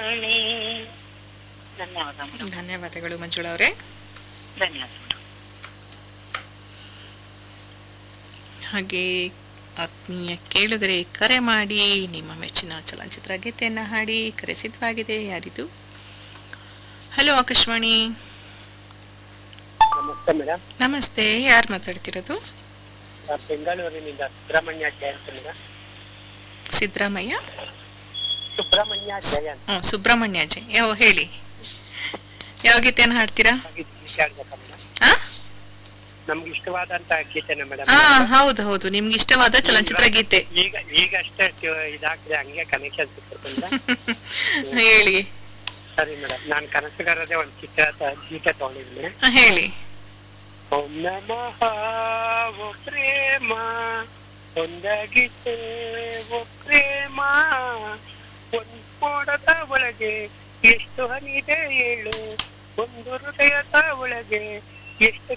ಮಳೆ ಧನ್ಯವಾದ ಮೇಡಮ್ ಧನ್ಯವಾದಗಳು ಮಂಜುಳಾ ಅವರೇ ಧನ್ಯವಾದ ಮೇಡಮ್ ಹಾಗೆ ಆತ್ಮೀಯ ಕೇಳಿದರೆ ಕರೆ ಮಾಡಿ ನಿಮ್ಮ ಮೆಚ್ಚಿನ ಚಲನಚಿತ್ರ ಗೀತೆಯನ್ನು ಹಾಡಿ ಕರೆ ಸಿದ್ಧವಾಗಿದೆ ಯಾರಿದು ಹಲೋ ಆಕಾಶವಾಣಿ ನಮಸ್ತೆ ಮೇಡಮ್ ನಮಸ್ತೆ ಯಾರು ಮಾತಾಡ್ತಿರೋದು ನಾನ್ ಬೆಂಗಳೂರಿನಿಂದ ಸುಬ್ರಹ್ಮಣ್ಯ ಜಯಂತ್ ಮೇಡಮ್ ಸಿದ್ದರಾಮಯ್ಯ ಸುಬ್ರಹ್ಮಣ್ಯ ಜಯಂತ್ ಹ್ಞೂ ಸುಬ್ರಹ್ಮಣ್ಯ ಅಜಯ್ ಯಾವ ಹೇಳಿ ಯಾವ ಗೀತೆಯನ್ನು ಹಾಡ್ತೀರಾ ಹಾಗೆ ಗೀತೆ ಆಡ್ಬೇಕಾ ಮೇಡಮ್ ಆ ನಮ್ಗೆ ಇಷ್ಟವಾದಂತ ಗೀತೆನ ಮೇಡಮ್ ಹಾ ಹೌದು ಹೌದು ನಿಮ್ಗೆ ಇಷ್ಟವಾದ ಚಲನಚಿತ್ರ ಗೀತೆ ಈಗ ಈಗ ಅಷ್ಟೇ ಇದಾಗ್ತದೆ ಹಂಗೆ ಕನೆಕ್ಷನ್ ಸಿಕ್ಕಿರ್ತಂತ ಹೇಳಿ ಸರಿ ಮೇಡಮ್ ನಾನು ಕನಸುಗಾರದೇ ಒಂದು ಚಿತ್ರ ತ- ಗೀತೆ ತಗೊಂಡಿದ್ದೀನಿ ಆ, ಹೇಳಿ ಓಂ ನಮಃ ಓ ಪ್ರೇಮ ಒಂದಾಗಿದ್ದೆ ಓ ಪ್ರೇಮ ಒಂದು ಮೋಡದ ಒಳಗೆ ಎಷ್ಟು ಹನಿದೆ ಏಳು ಒಂದು ಹೃದಯದ ಒಳಗೆ ಎಷ್ಟು